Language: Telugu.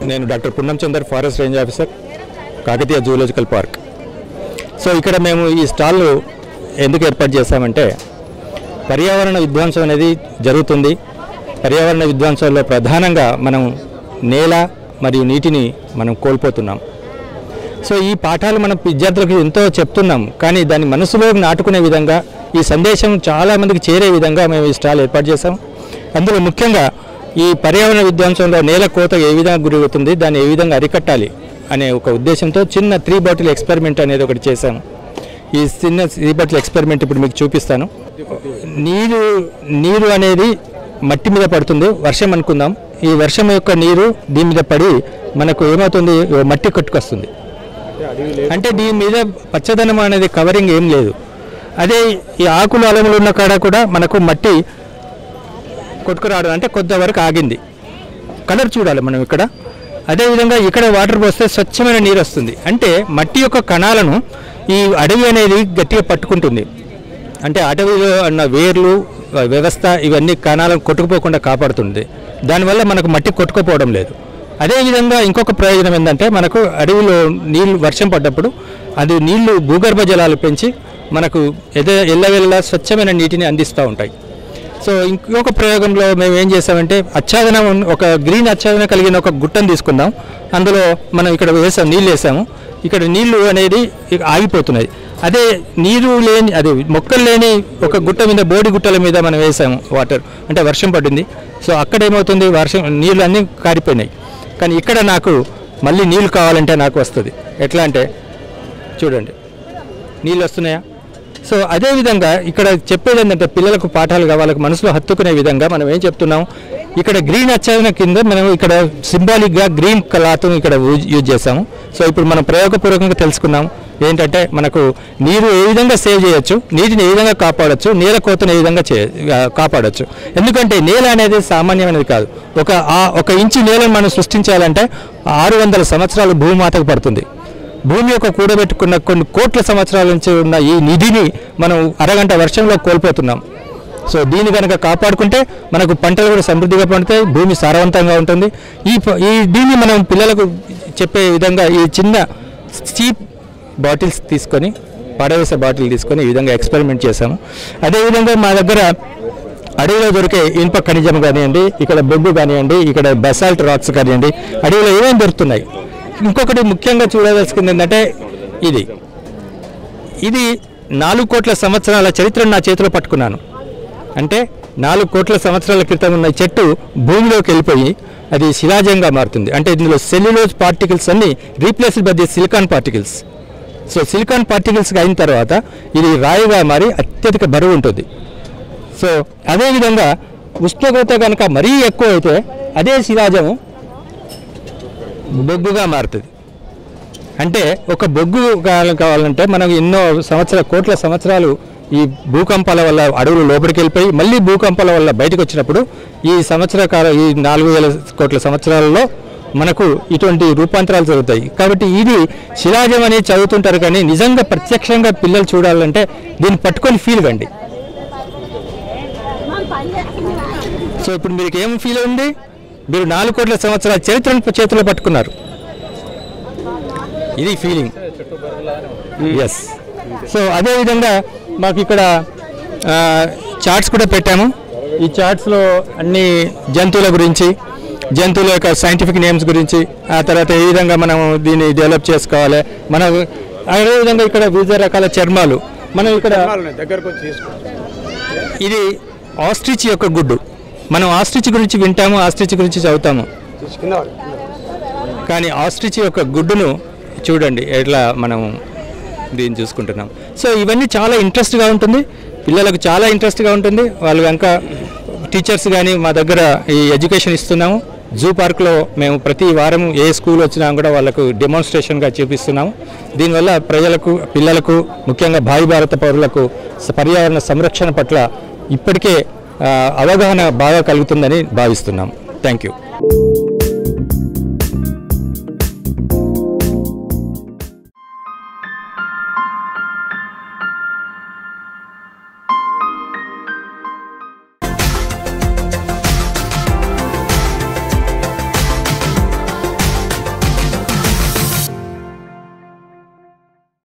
నేను doctor Punnam Chander forest range officer Kakatiya zoological park so ఇక్కడ మేము ఈ స్టాల్ ఎందుకు ఏర్పాటు చేశామంటే పర్యావరణ విధ్వంసం అనేది జరుగుతుంది పర్యావరణ విధ్వంసంలో ప్రధానంగా మనం నేల మరియు నీటిని మనం కోల్పోతున్నాం సో ఈ పాఠాలు మనం విద్యార్థులకు ఎంతో చెప్తున్నాం కానీ దాన్ని మనసులో నాటుకునే విధంగా ఈ సందేశం చాలా మందికి చేరే విధంగా మేము ఈ స్టాల్ ఏర్పాటు చేశాం అందులో ముఖ్యంగా ఈ పర్యావరణ విధ్వంసంలో నేల కోత ఏ విధంగా గురవుతుంది దాన్ని ఏ విధంగా అరికట్టాలి అనే ఒక ఉద్దేశంతో చిన్న త్రీ బాటిల్ ఎక్స్పెరిమెంట్ అనేది ఒకటి చేశాము ఈ చిన్న త్రీ బాటిల్ ఎక్స్పెరిమెంట్ ఇప్పుడు మీకు చూపిస్తాను నీరు నీరు అనేది మట్టి మీద పడుతుంది వర్షం అనుకుందాం ఈ వర్షం యొక్క నీరు దీని మీద పడి మనకు ఏమవుతుంది మట్టి కొట్టుకొస్తుంది అంటే దీని మీద పచ్చదనం అనేది కవరింగ్ ఏం లేదు అదే ఈ ఆకులు అలములు ఉన్న కాడ కూడా మనకు మట్టి కొట్టుకురావడం అంటే కొంతవరకు ఆగింది కలర్ చూడాలి మనం ఇక్కడ అదేవిధంగా ఇక్కడ వాటర్ పోస్తే స్వచ్ఛమైన నీరు వస్తుంది అంటే మట్టి యొక్క కణాలను ఈ అడవి అనేది గట్టిగా పట్టుకుంటుంది అంటే అడవిలో ఉన్న వేర్లు ఆ, వ్యవస్థ ఇవన్నీ కణాలను కొట్టుకుపోకుండా కాపాడుతుంది దానివల్ల మనకు మట్టి కొట్టుకుపోవడం లేదు అదేవిధంగా ఇంకొక ప్రయోజనం ఏంటంటే మనకు అడవిలో నీళ్లు వర్షం పడ్డప్పుడు అది నీళ్లు భూగర్భ జలాలు పెంచి మనకు ఎద ఎల్లవెల్లా స్వచ్ఛమైన నీటిని అందిస్తూ ఉంటాయి సో ఇంకొక ప్రయోగంలో మేము ఏం చేసామంటే ఆచ్ఛాదనం ఉన్న- ఒక గ్రీన్ ఆచ్ఛాదన కలిగిన ఒక గుట్టను తీసుకుందాం అందులో మనం ఇక్కడ వేసాం నీళ్ళు వేసాము ఇక్కడ నీళ్లు అనేది ఇక ఆగిపోతున్నాయి అదే నీరు లేని అదే మొక్కలు లేని ఒక గుట్ట మీద బోడి గుట్టల మీద మనం వేసాము వాటర్ అంటే వర్షం పడింది సో అక్కడ ఏమవుతుంది వర్షం నీళ్ళు అన్నీ కారిపోయినాయి కానీ ఇక్కడ నాకు మళ్ళీ నీళ్ళు కావాలంటే నాకు వస్తుంది ఎట్లా అంటే చూడండి నీళ్ళు వస్తున్నాయా సో అదేవిధంగా ఇక్కడ చెప్పేది ఏంటంటే పిల్లలకు పాఠాలుగా వాళ్ళకి మనసులో హత్తుకునే విధంగా మనం ఏం చెప్తున్నాం ఇక్కడ గ్రీన్ అచ్చాదన కింద మనం ఇక్కడ సింబాలిక్గా గ్రీన్ క్లాత్ ఇక్కడ యూజ్- యూజ్ చేసాము సో ఇప్పుడు మనం ప్రయోగపూర్వకంగా తెలుసుకున్నాం ఏంటంటే మనకు నీరు ఏ విధంగా సేవ్ చేయొచ్చు నీటిని ఏ విధంగా కాపాడొచ్చు నేల కోతను ఏ విధంగా చే ఆ, కాపాడొచ్చు ఎందుకంటే నేల అనేది సామాన్యమైనది కాదు ఒక ఆ- ఒక ఇంచు నేలను మనం సృష్టించాలంటే ఆరు వందల సంవత్సరాలు భూమాతకు పడుతుంది భూమి యొక్క కూడబెట్టుకున్న కొన్ని కోట్ల సంవత్సరాల నుంచి ఉన్న ఈ నిధిని మనం అరగంట వర్షంలో కోల్పోతున్నాం సో దీన్ని కనుక కాపాడుకుంటే మనకు పంటలు కూడా సమృద్ధిగా పండుతాయి భూమి సారవంతంగా ఉంటుంది ఈ ప- ఈ దీన్ని మనం పిల్లలకు చెప్పే విధంగా ఈ చిన్న చీప్ బాటిల్స్ తీసుకొని పడవేసే బాటిల్ తీసుకొని ఈ విధంగా ఎక్స్పెరిమెంట్ చేశాము అదేవిధంగా మా దగ్గర అడవిలో దొరికే ఇనుప ఖనిజం కానివ్వండి ఇక్కడ బొగ్గు కానివ్వండి ఇక్కడ బసాల్ట్ రాక్స్ కానివ్వండి అడవిలో ఏమేమి దొరుకుతున్నాయి ఇంకొకటి ముఖ్యంగా చూడవలసింది ఏంటంటే ఇది ఇది నాలుగు కోట్ల సంవత్సరాల చరిత్రను నా చేతిలో పట్టుకున్నాను అంటే నాలుగు కోట్ల సంవత్సరాల క్రితం ఉన్న ఈ చెట్టు భూమిలోకి వెళ్ళిపోయి అది శిలాజంగా మారుతుంది అంటే ఇందులో సెల్యులోజ్ పార్టికల్స్ అన్ని replaced by the silicon particles so silicon particles అయిన తర్వాత ఇది రాయిగా మారి అత్యధిక బరువు ఉంటుంది సో అదేవిధంగా ఉష్ణోగ్రత కనుక మరీ ఎక్కువ అయితే అదే శిలాజము బొగ్గుగా మారుతుంది అంటే ఒక బొగ్గు కావాలి- కావాలంటే మనం ఎన్నో సంవత్సర కోట్ల సంవత్సరాలు ఈ భూకంపాల వల్ల అడవులు లోపలికి వెళ్ళిపోయి మళ్ళీ భూకంపాల వల్ల బయటకు వచ్చినప్పుడు ఈ సంవత్సర కాల ఈ నాలుగు వేల కోట్ల సంవత్సరాలలో మనకు ఇటువంటి రూపాంతరాలు జరుగుతాయి కాబట్టి ఇది శిలాజం అనేది చదువుతుంటారు కానీ నిజంగా ప్రత్యక్షంగా పిల్లలు చూడాలంటే దీన్ని పట్టుకొని ఫీల్ కండి సో ఇప్పుడు మీకు ఏం ఫీల్ ఉంది మీరు నాలుగు కోట్ల సంవత్సరాల చరిత్రను చేతిలో పట్టుకున్నారు ఇది ఫీలింగ్ ఎస్ సో అదేవిధంగా మాకు ఇక్కడ చార్ట్స్ కూడా పెట్టాము ఈ చార్ట్స్లో అన్ని జంతువుల గురించి జంతువుల యొక్క సైంటిఫిక్ నేమ్స్ గురించి ఆ తర్వాత ఏ విధంగా మనం దీన్ని డెవలప్ చేసుకోవాలి మన అదేవిధంగా ఇక్కడ వివిధ రకాల చర్మాలు మనం ఇక్కడ దగ్గరకు వచ్చి తీసుకో ఇది ఆస్ట్రిచ్ యొక్క గుడ్డు మనం ఆస్ట్రిచ్ గురించి వింటాము ఆస్ట్రిచ్ గురించి చదువుతాము తీసి కింద పడు. కానీ ఆస్ట్రిచ్ యొక్క గుడ్డును చూడండి ఎట్లా మనం దీన్ని చూసుకుంటున్నాం సో ఇవన్నీ చాలా ఇంట్రెస్ట్గా ఉంటుంది పిల్లలకు చాలా ఇంట్రెస్ట్గా ఉంటుంది వాళ్ళు కనుక టీచర్స్ కానీ మా దగ్గర ఈ ఎడ్యుకేషన్ ఇస్తున్నాము జూ పార్క్లో మేము ప్రతి వారం ఏ స్కూల్ వచ్చినా కూడా వాళ్ళకు డెమాన్స్ట్రేషన్గా చూపిస్తున్నాము దీనివల్ల ప్రజలకు పిల్లలకు ముఖ్యంగా భావి భారత పౌరులకు స- పర్యావరణ సంరక్షణ పట్ల ఇప్పటికే ఆ, అవగాహన బాగా కలుగుతుందని భావిస్తున్నాం థ్యాంక్ యూ